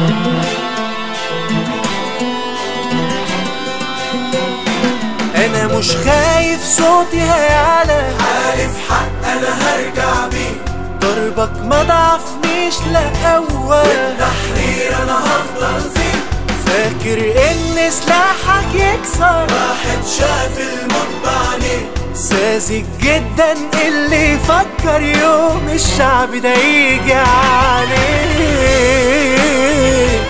انا مش خايف صوتي هيعلى عارف حق انا هرجع بيه ضربك ما ضعفنيش لا قوة تحرير انا هفضل فيه فاكر ان سلاحك يكسر واحد شاف الموت بعينيه ساذج جدا اللي يفكر يوم الشعب ده يجي عليه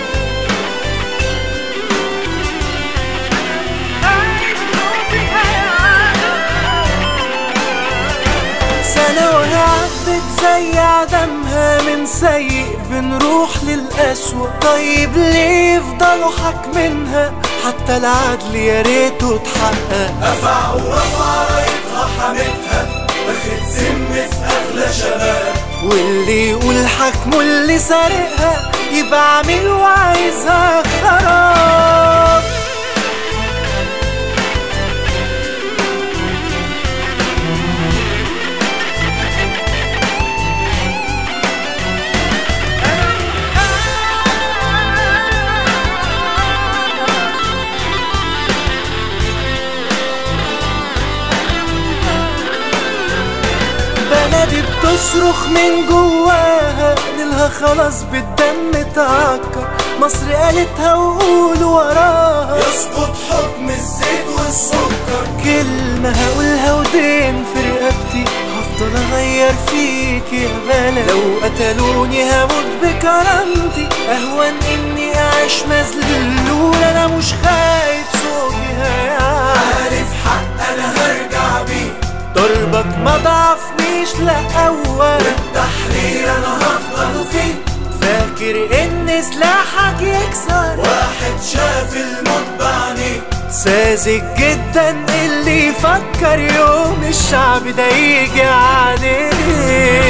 سنة وهي عدت زي عدمها من سيء بنروح للأسوأ طيب ليه يفضلوا حاكمينها حتى العدل يا ريته اتحقق افع ورفع رايتها حميتها واخد سم في اغلى شباب واللي يقول حكمه اللي سارقها يبقى عميل وعايزها خراب بلدي بتصرخ من جواها ليلها خلاص بالدم اتعكر مصر قالتها وقولوا وراها يسقط حكم الزيت والسكر كلمة هقولها ودين في رقبتي هفضل اغير فيك يا بلد لو قتلوني هموت بكرامتي اهون اني اعيش مذلول انا مش خايف صوتي هيعلى عارف حق انا هرجع بيه ضربك ما ضعفنيش لا قوة تحرير انا هفضل فيه فاكر ان سلاحك يكسر واحد شاف الموت بعينيه ساذج جدا اللي يفكر يوم الشعب ده يجي عليه